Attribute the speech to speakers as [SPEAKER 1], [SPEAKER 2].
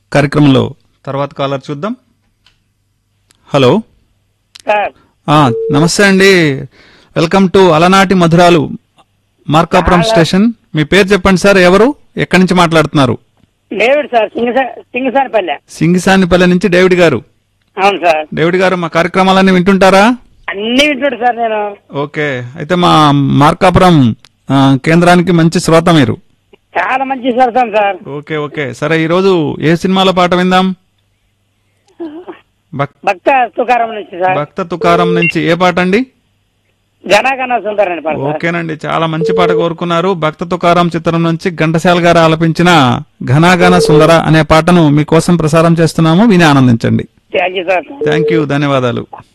[SPEAKER 1] కార్యక్రమంలో తర్వాత కాలర్ చూద్దాం హలో
[SPEAKER 2] సార్
[SPEAKER 1] ఆ, నమస్తే అండి వెల్కమ్ టు అలనాటి మధురాలు మార్కాపురం స్టేషన్ మీ పేరు చెప్పండి సార్ ఎవరు ఎక్కడి నుంచి మాట్లాడుతున్నారు
[SPEAKER 2] డేవిడ్ సార్ సింగసా సింగసానిపల్లె
[SPEAKER 1] సింగిసానిపల్లె నుంచి డేవిడ్ గారు
[SPEAKER 2] అవును సార్
[SPEAKER 1] డేవిడ్ గారు మా కార్యక్రమాలన్నీ వింటుంటారా
[SPEAKER 2] అన్ని వింటుడు సార్ నేను
[SPEAKER 1] ఓకే అయితే మా మార్కాపురం ఆ, కేంద్రానికి మంచి శ్రోత మీరు
[SPEAKER 2] చాలా మంచి సరసం సార్
[SPEAKER 1] ఓకే ఓకే సరే ఈరోజు ఏ సినిమాలో పాట విందాం భక్-
[SPEAKER 2] భక్త తుకారం నుంచి సార్
[SPEAKER 1] భక్త తుకారం నుంచి ఏ పాట అండి
[SPEAKER 2] జనాగణ సుందరని పాట సార్
[SPEAKER 1] ఓకేనండి చాలా మంచి పాట కోరుకున్నారు భక్త తుకారం చిత్రం నుంచి ఘంటసాల గారు ఆలపించిన ఘనాఘన సుందర అనే పాటను మీకోసం ప్రసారం చేస్తున్నాము విని ఆనందించండి
[SPEAKER 2] thank you sir
[SPEAKER 1] thank you ధన్యవాదాలు